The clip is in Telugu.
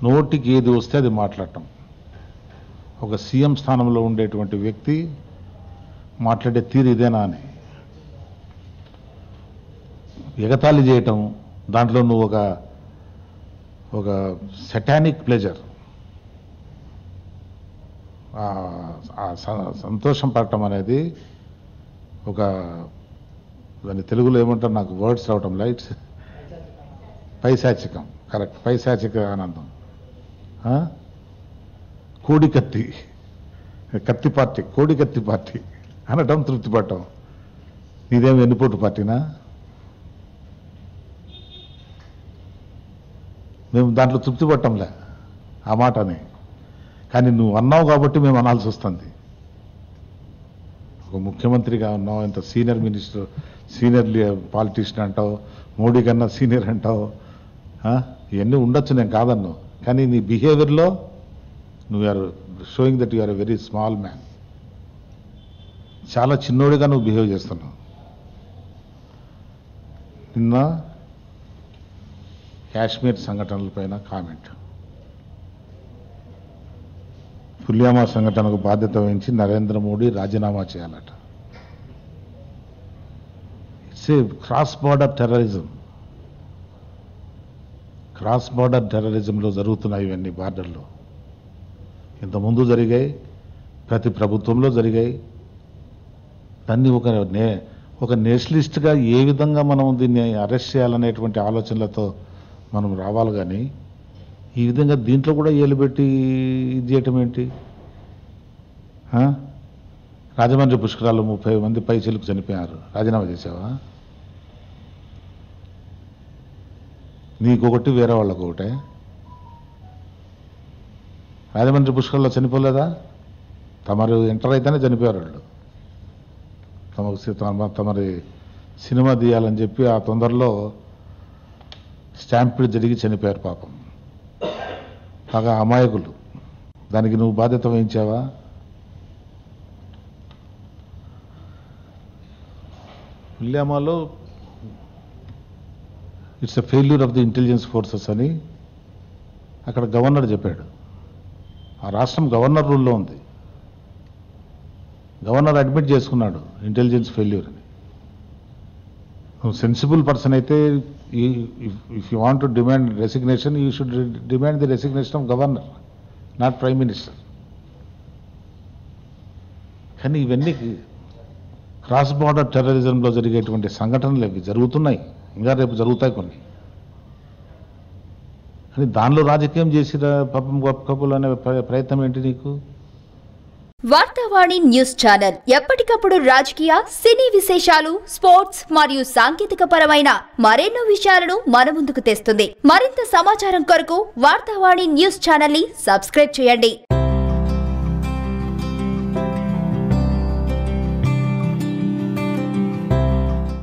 నోటికి ఏది వస్తే అది మాట్లాడటం ఒక సీఎం స్థానంలో ఉండేటువంటి వ్యక్తి మాట్లాడే తీరు ఇదేనా అని ఎగతాళి చేయటం దాంట్లో నువ్వు ఒక ఒక సెటానిక్ ప్లెజర్ ఆ స- సంతోషం పడటం అనేది ఒక దాన్ని తెలుగులో ఏమంటారు నాకు వర్డ్స్ రావటం లైట్స్ పైశాచికం కరెక్ట్ పైశాచిక ఆనందం ఆ? కోడి కత్తి కత్తి పార్టీ కోడి కత్తి పార్టీ అనటం తృప్తి పడటం నీదేం వెన్నుపోటు పార్టీనా మేము దాంట్లో తృప్తి పట్టంలే ఆ మాటని కానీ నువ్వు అన్నావు కాబట్టి మేము అనాల్సి వస్తుంది ఒక ముఖ్యమంత్రిగా ఉన్నావు ఇంత సీనియర్ మినిస్టర్ సీనియర్ పాలిటీషియన్ అంటావు మోడీ కన్నా సీనియర్ అంటావు ఆ? ఇవన్నీ ఉండొచ్చు నేను కాదన్ను కానీ నీ బిహేవియర్లో నువ్వు are showing that you are a very small man చాలా చిన్నోడిగా నువ్వు బిహేవ్ చేస్తున్నావు నిన్న కాశ్మీర్ సంఘటనలపైన కామెంట్ పుల్యామా సంఘటనకు బాధ్యత వహించి నరేంద్ర మోడీ రాజీనామా చేయాలట it's a cross border terrorism cross border టెర్రరిజంలో జరుగుతున్నాయి ఇవన్నీ బార్డర్లో ఇంతకుముందు జరిగాయి ప్రతి ప్రభుత్వంలో జరిగాయి దాన్ని ఒక నే ఒక నేషనలిస్ట్గా ఏ విధంగా మనం దీన్ని అరెస్ట్ చేయాలనేటువంటి ఆలోచనలతో మనం రావాలి కానీ ఈ విధంగా దీంట్లో కూడా ఏలుబెట్టి ఇది చేయటం ఏంటి ఆ? రాజమండ్రి పుష్కరాలు ముప్పై మంది పై చెలుకు చనిపోయారు రాజీనామా చేసావా నీకొకటి వేరే వాళ్ళకు ఒకటే రాజమండ్రి పుష్కరాల్లో చనిపోలేదా తమరు ఎంటర్ అయితేనే చనిపోయారు వాళ్ళు తమకు సి- తమ- తమరి సినిమా తీయాలని చెప్పి ఆ తొందరలో స్టాంపిడ్ జరిగి చనిపోయారు పాపం బాగా అమాయకులు దానికి నువ్వు బాధ్యత వహించావా పుల్యామాలో it's a failure of the intelligence forces అని అక్కడ గవర్నర్ చెప్పాడు ఆ రాష్ట్రం గవర్నర్ రూల్లో ఉంది గవర్నర్ అడ్మిట్ చేసుకున్నాడు ఇంటెలిజెన్స్ ఫెయిల్యూర్ అని నువ్వు సెన్సిబుల్ పర్సన్ అయితే if you want to demand resignation you should demand the resignation of governor not prime minister కానీ ఇవన్నీ క్రాస్ బార్డర్ టెర్రరిజంలో జరిగేటువంటి సంఘటనలు ఇవి జరుగుతున్నాయి ఇంకా రేపు జరుగుతాయి కొన్ని కానీ దానిలో రాజకీయం చేసిన పాపం గొప్ప కప్పులు అనే ప్ర- ప్రయత్నం ఏంటి నీకు వార్తావాణి న్యూస్ ఛానల్ ఎప్పటికప్పుడు రాజకీయ సినీ విశేషాలు స్పోర్ట్స్ మరియు సాంకేతిక పరమైన మరెన్నో విషయాలను మన ముందుకు తెస్తుంది మరింత సమాచారం కొరకు వార్తావాణి న్యూస్ ఛానల్ ని సబ్స్క్రైబ్ చేయండి